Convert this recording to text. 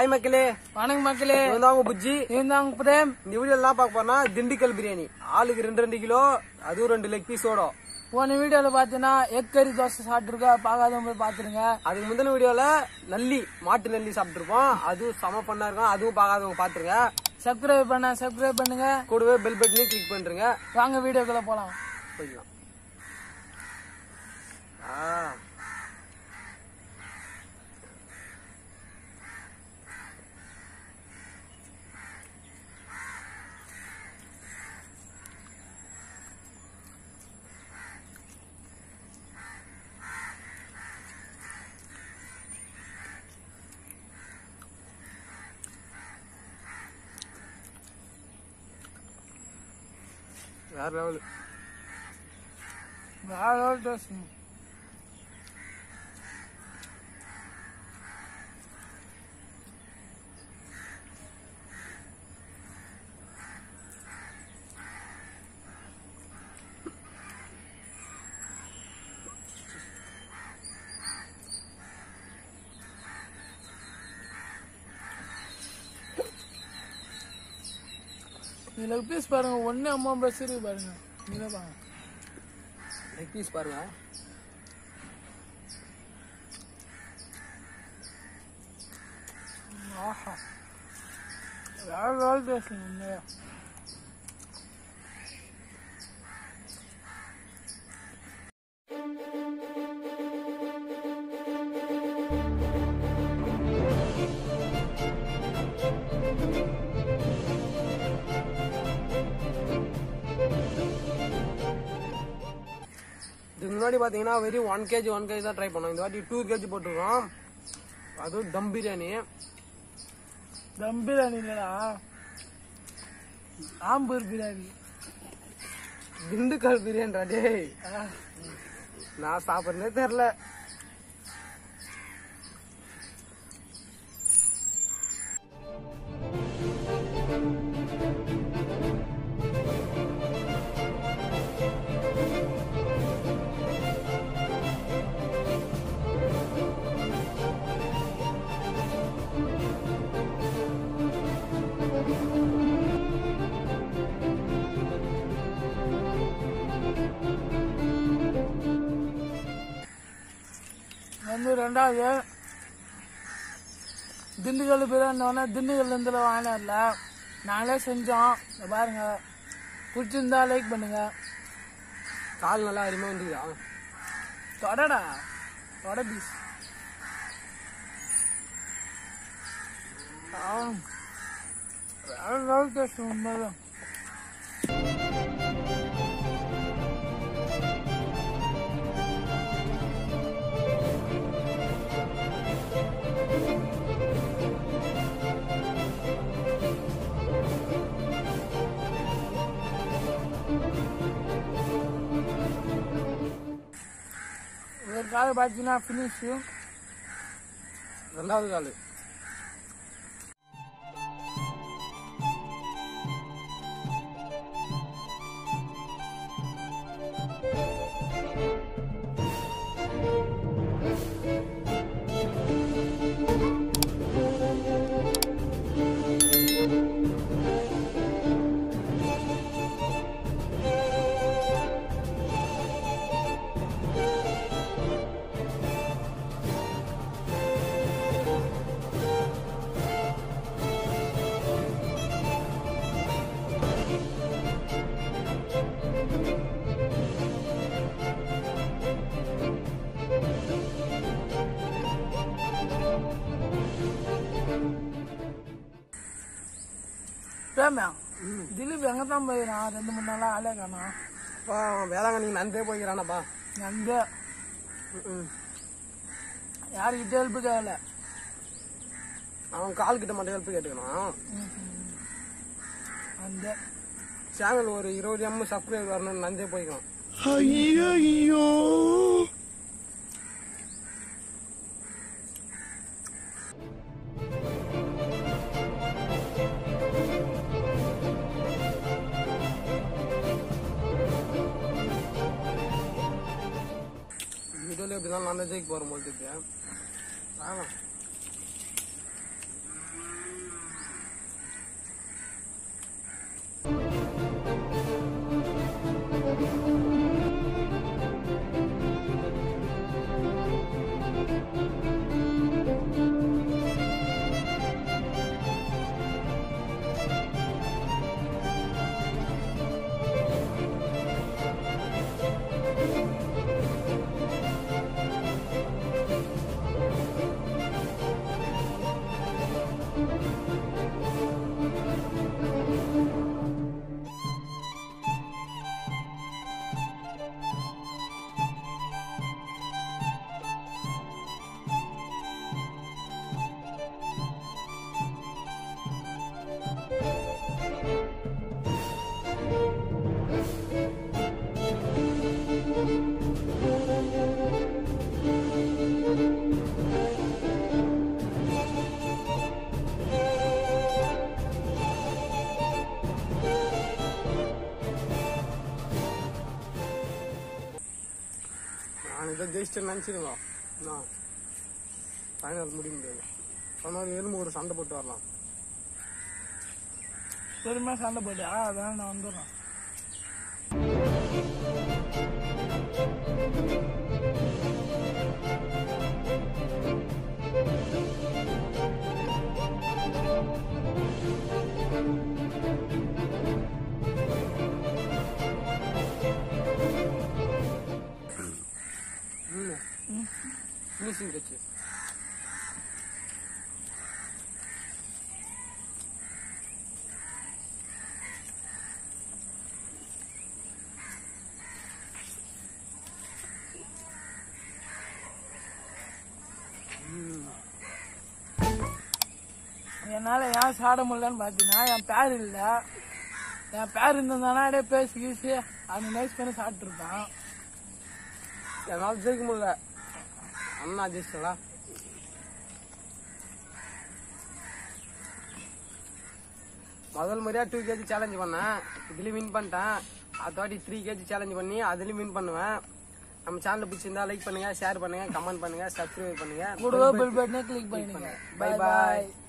Hi மக்களே வணக்கம் மக்களே இவன் தான் உங்க புஜ்ஜி இருந்தாங்க பிரேம் இந்த வீடியோ எல்லாம் பார்க்க போனா திண்டுக்கல் பிரியாணி ஆளுக்கு ரெண்டு ரெண்டு கிலோ அதுவும் ரெண்டு லெக் பீஸோட போன வீடியோல பாத்தீங்கன்னா எக் கறி தோசை சாப்பிட்டுருக்கா பார்க்காதவங்க போய் பாத்துருங்க அதுக்கு முந்தின வீடியோல நல்லி மாட்டு நல்லி சாப்பிட்டுருப்போம் அதுவும் செம பண்ணா இருக்கும் அதுவும் பார்க்காதவங்க பாத்துருங்க சப்ஸ்கிரைப் பண்ண சப்ஸ்கிரைப் பண்ணுங்க கூடவே பெல் பட்டனையும் கிளிக் பண்றீங்க வாங்க வீடியோக்குள்ள போலாம் போய்க்கலாம் ஆ வேற லெவல் வேற level taste. இதுல பீஸ் பாருங்க ஒண்ணு அம்மா பஸ் இருக்கு பாருங்க இதை பாருங்க லெக் பீஸ் பாருங்க ஆஹா வேற லெவல் டேஸ்ட் உண்மையா இதுக்கு முன்னாடி பாத்தீங்கன்னா வெறும் ஒன் கேஜி ஒன் கேஜி தான் ட்ரை பண்ணோம் இந்த வாட்டி டூ கேஜி போட்டிருக்கோம் அதுவும் தம் பிரியாணி தம் பிரியாணி இல்லடா ஆம்பூர் பிரியாணி திண்டுக்கல் பிரியாணிடா டேய் ஆ, நான் சாப்பிட்றதே தெரில வந்து ரெண்டாவது திண்டுக்கல் பிரியாணி வேணா திண்டுக்கல் இருந்து வாங்கினார்ல நாங்களே செஞ்சோம் இதை பாருங்க பிடிச்சிருந்தா லைக் பண்ணுங்க கால் நல்லா அருமையாக வந்துக்குதா தொடடா தொட பீஸ் வேற லெவல் டேஸ்ட் உண்மைதான் ஒரு கால் பார்த்தீங்கன்னா ஃபினிஷு ரெண்டாவது கால் பிரேமியா திலீப் எங்கே தான் போயிடான் ரெண்டு மூணு நாளாக ஆளே காணோம் அப்பா அவன் வேளாங்கண்ணி நன்றே போய்க்கிறானப்பா அந்த ம். யாருக்கிட்ட ஹெல்ப்பு கேட்கல அவன் கால் கிட்ட மட்டும் ஹெல்ப் கேட்டுக்கணும் அந்த சேனல் ஒரு இருபது எம் சப்ஸ்கிரைப் வரணும்னு நன்றே போய்க்கணும் வீடியோல எப்படிதான் நான் தான் ஜெயிக்க போறேன் போல் இருக்கு ஆமா நான் இதை ஜெயிச்சிட்டு நினச்சிருங்க நான் ஃபைனல் முடிய முடியாது ஆனால் எலும்பு ஒரு சண்டை போட்டு வரலாம் பொறுமையாக சண்டை போட்டு ஆ அதான் நான் வந்துடுறேன் ம் ஃபினிஷிங் டச்சு என்னால் ஏன் சாட முடியலன்னு பார்த்தீங்கன்னா என் பேர் இல்லை என் பேர் இருந்திருந்தானா அப்படியே பேசி கீசி அந்த நைஸ் பண்ணி சாப்பிட்ருப்பான் என்னால் ஜெயிக்க முடியல அண்ணா ஜெயிச்சலா முதல் முறையாக டூ கேஜி சேலஞ்ச் பண்ணேன் இதுலேயும் வின் பண்ணிட்டேன் அடுத்த த்ரீ கேஜி சேலஞ்ச் பண்ணி அதுலேயும் வின் பண்ணுவேன் நம்ம சேனல் பிடிச்சிருந்தா லைக் பண்ணுங்க ஷேர் பண்ணுங்க கமெண்ட் பண்ணுங்க சப்ஸ்கிரைப் பண்ணுங்க கூடவே பில் பட்டனே கிளிக் பண்ணிடுங்க Bye பை bye. பாய்